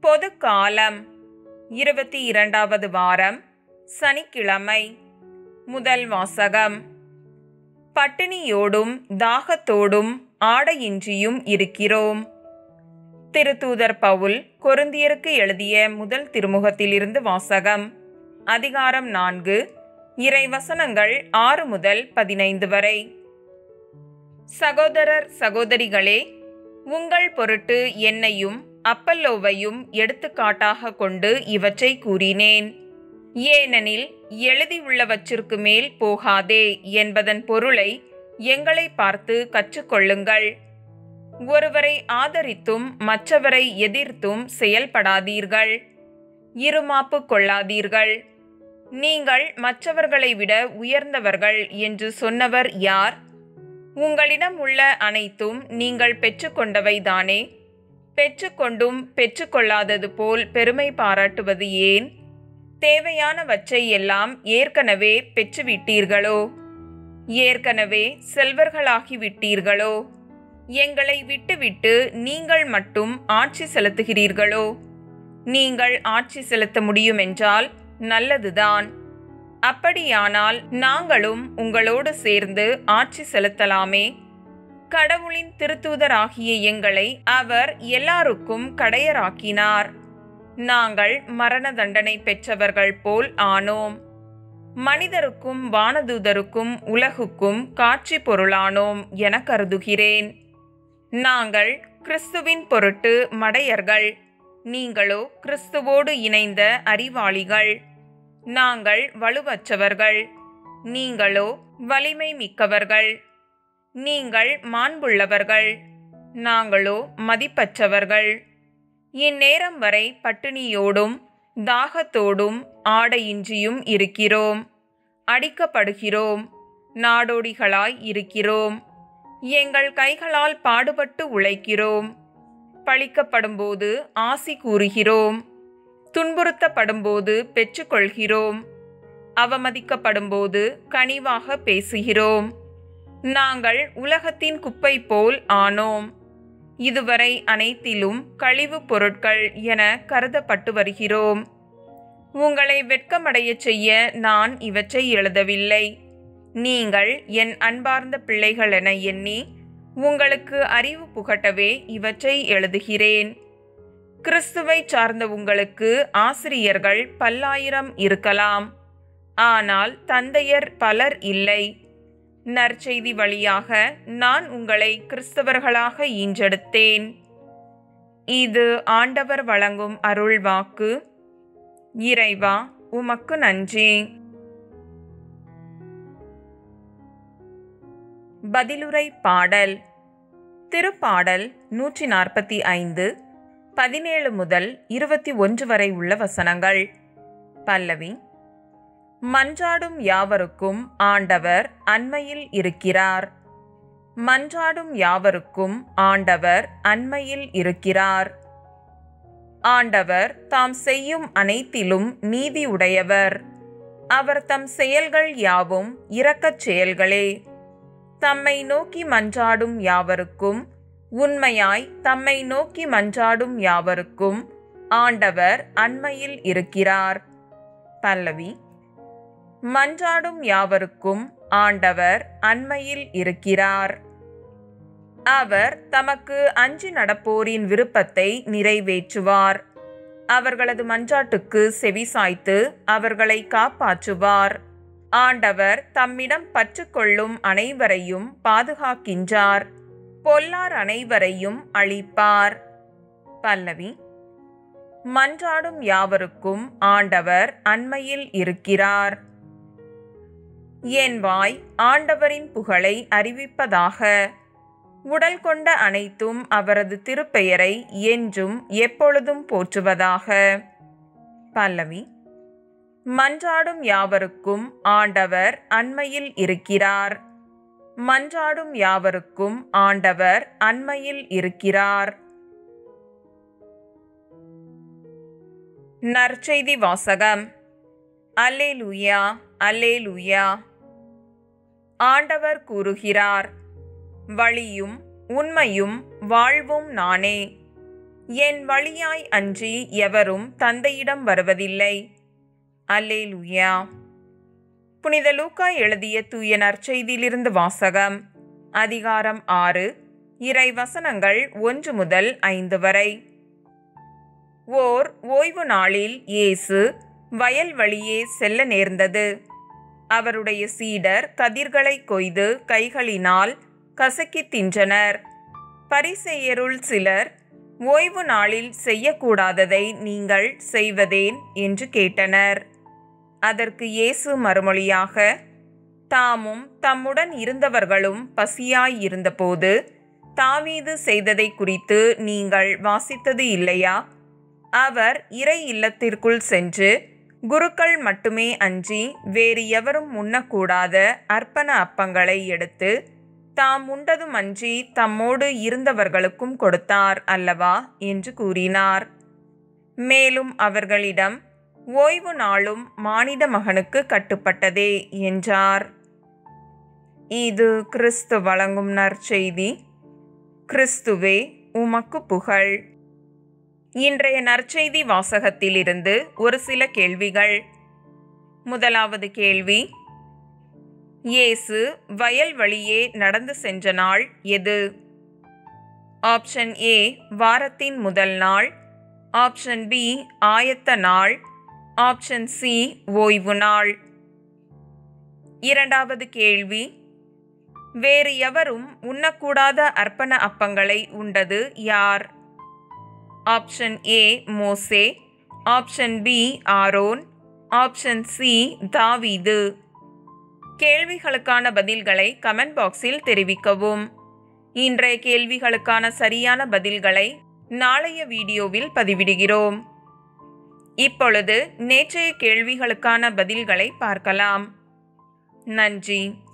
பொது காலம் இருபத்தி இரண்டாவது வாரம் சனிக்கிழமை முதல் வாசகம் பட்டினியோடும் தாகத்தோடும் ஆடையின்றியும் இருக்கிறோம் திருத்தூதர் பவுல் கொருந்தியருக்கு எழுதிய முதல் திருமுகத்திலிருந்து வாசகம் அதிகாரம் நான்கு இறை வசனங்கள் ஆறு முதல் பதினைந்து வரை சகோதரர் சகோதரிகளே உங்கள் பொருட்டு என்னையும் அப்பல்லோவையும் எடுத்துக்காட்டாக கொண்டு இவற்றை கூறினேன் ஏனெனில் எழுதியுள்ளவற்றிற்கு மேல் போகாதே என்பதன் பொருளை எங்களை பார்த்து கற்றுக்கொள்ளுங்கள் ஒருவரை ஆதரித்தும் மற்றவரை எதிர்த்தும் செயல்படாதீர்கள் இருமாப்பு கொள்ளாதீர்கள் நீங்கள் மற்றவர்களை விட உயர்ந்தவர்கள் என்று சொன்னவர் யார் உங்களிடம் உள்ள அனைத்தும் நீங்கள் பெற்றுக்கொண்டவைதானே பெற்றுக்கொண்டும் பெற்றுக்கொள்ளாதது போல் பெருமை பாராட்டுவது ஏன் தேவையானவற்றை எல்லாம் ஏற்கனவே பெற்றுவிட்டீர்களோ ஏற்கனவே செல்வர்களாகிவிட்டீர்களோ எங்களை விட்டுவிட்டு நீங்கள் மட்டும் ஆட்சி செலுத்துகிறீர்களோ நீங்கள் ஆட்சி செலுத்த முடியுமென்றால் நல்லதுதான் அப்படியானால் நாங்களும் உங்களோடு சேர்ந்து ஆட்சி செலுத்தலாமே கடவுளின் திருத்தூதராகிய எங்களை அவர் எல்லாருக்கும் கடையராக்கினார் நாங்கள் மரண தண்டனை பெற்றவர்கள் போல் ஆனோம் மனிதருக்கும் வானதூதருக்கும் உலகுக்கும் காட்சி பொருளானோம் என கருதுகிறேன் நாங்கள் கிறிஸ்துவின் பொருட்டு மடையர்கள் நீங்களோ கிறிஸ்துவோடு இணைந்த அறிவாளிகள் நாங்கள் வலுவற்றவர்கள் நீங்களோ வலிமை மிக்கவர்கள் நீங்கள் மாண்புள்ளவர்கள் நாங்களோ மதிப்பற்றவர்கள் இந்நேரம் வரை பட்டினியோடும் தாகத்தோடும் ஆடையின்றியும் இருக்கிறோம் அடிக்கப்படுகிறோம் நாடோடிகளாய் இருக்கிறோம் எங்கள் கைகளால் பாடுபட்டு உழைக்கிறோம் பழிக்கப்படும்போது ஆசி கூறுகிறோம் துன்புறுத்தப்படும்போது பெற்றுக்கொள்கிறோம் அவமதிக்கப்படும்போது கனிவாக பேசுகிறோம் நாங்கள் உலகத்தின் குப்பை போல் ஆனோம் இதுவரை அனைத்திலும் கழிவுப் பொருட்கள் என கருதப்பட்டு வருகிறோம் உங்களை வெட்கமடைய செய்ய நான் இவற்றை எழுதவில்லை நீங்கள் என் அன்பார்ந்த பிள்ளைகள் என எண்ணி உங்களுக்கு அறிவு புகட்டவே இவற்றை எழுதுகிறேன் கிறிஸ்துவை சார்ந்த உங்களுக்கு ஆசிரியர்கள் பல்லாயிரம் இருக்கலாம் ஆனால் தந்தையர் பலர் இல்லை நற்செய்தி வழியாக நான் உங்களை கிறிஸ்தவர்களாக ஈன்றெடுத்தேன் இது ஆண்டவர் வழங்கும் அருள் வாக்கு இறைவா உமக்கு நன்றி பதிலுரை பாடல் திருப்பாடல் நூற்றி நாற்பத்தி ஐந்து பதினேழு முதல் இருபத்தி ஒன்று வரை உள்ள வசனங்கள் பல்லவி மன்றாடும் யாவருக்கும் ஆண்டவர் அண்மையில் இருக்கிறார் மன்றாடும் யாவருக்கும் ஆண்டவர் அண்மையில் இருக்கிறார் ஆண்டவர் தாம் செய்யும் அனைத்திலும் நீதி உடையவர் அவர் தம் செயல்கள் யாவும் இரக்கச் செயல்களே தம்மை நோக்கி மன்றாடும் யாவருக்கும் உண்மையாய் தம்மை நோக்கி மன்றாடும் யாவருக்கும் ஆண்டவர் அண்மையில் இருக்கிறார் பல்லவி மன்றாடும் யாவருக்கும் ஆண்டவர் அண்மையில் இருக்கிறார் அவர் தமக்கு அஞ்சி நடப்போரின் விருப்பத்தை நிறைவேற்றுவார் அவர்களது மன்றாட்டுக்கு செவிசாய்த்து அவர்களை காப்பாற்றுவார் ஆண்டவர் தம்மிடம் பற்றுக்கொள்ளும் அனைவரையும் பாதுகாக்கின்றார் பொல்லார் அனைவரையும் அழிப்பார் பல்லவி மன்றாடும் யாவருக்கும் ஆண்டவர் அண்மையில் இருக்கிறார் என் வாய் ஆண்டவரின் புகழை அறிவிப்பதாக உடல் கொண்ட அனைத்தும் அவரது திருப்பெயரை என்றும் எப்பொழுதும் போற்றுவதாக பல்லவி மன்றாடும் யாவருக்கும் ஆண்டவர் அண்மையில் இருக்கிறார் மன்றாடும் யாவருக்கும் ஆண்டவர் அண்மையில் இருக்கிறார் நற்செய்தி வாசகம் அல்லேலூயா அல்லேலூயா ஆண்டவர் கூறுகிறார் வழியும் உண்மையும் வாழ்வும் நானே என் வழியாய் அன்றி எவரும் தந்தையிடம் வருவதில்லை அல்லேலுயா புனித லூக்கா எழுதிய தூய நற்செய்தியிலிருந்து வாசகம் அதிகாரம் ஆறு இறை வசனங்கள் ஒன்று முதல் ஐந்து வரை ஓர் ஓய்வு நாளில் இயேசு வயல் வழியே செல்ல நேர்ந்தது அவருடைய சீடர் கதிர்களை கொய்து கைகளினால் கசக்கி தின்றனர் பரிசெயருள் சிலர் ஓய்வு நாளில் செய்யக்கூடாததை நீங்கள் செய்வதேன் என்று கேட்டனர் அதற்கு இயேசு மறுமொழியாக தாமும் தம்முடன் இருந்தவர்களும் பசியாய் இருந்தபோது தாவீது செய்ததை குறித்து நீங்கள் வாசித்தது இல்லையா அவர் இறை இல்லத்திற்குள் சென்று குருக்கள் மட்டுமே அன்றி வேறு எவரும் உண்ணக்கூடாத அர்ப்பண அப்பங்களை எடுத்து தாம் உண்டதும் அன்றி தம்மோடு இருந்தவர்களுக்கும் கொடுத்தார் அல்லவா என்று கூறினார் மேலும் அவர்களிடம் ஓய்வு நாளும் மானிட மகனுக்கு கட்டுப்பட்டதே என்றார் இது கிறிஸ்து வழங்கும் நற்செய்தி கிறிஸ்துவே உமக்கு புகழ் இன்றைய நற்செய்தி வாசகத்திலிருந்து ஒரு சில கேள்விகள் முதலாவது கேள்வி இயேசு வயல் வழியே நடந்து சென்ற நாள் எது ஆப்ஷன் ஏ வாரத்தின் முதல் நாள் ஆப்ஷன் பி ஆயத்த நாள் ஆப்ஷன் சி ஓய்வு நாள் இரண்டாவது கேள்வி வேறு எவரும் உண்ணக்கூடாத அர்ப்பண அப்பங்களை உண்டது யார் ஆப்ஷன் ஏ மோசே option B Aaron option C தாவீது கேள்விகளுக்கான பதில்களை கமெண்ட் பாக்ஸில் தெரிவிக்கவும் இன்றைய கேள்விகளுக்கான சரியான பதில்களை நாளைய வீடியோவில் பதிவிடுகிறோம் இப்பொழுது நேற்றைய கேள்விகளுக்கான பதில்களை பார்க்கலாம் நன்றி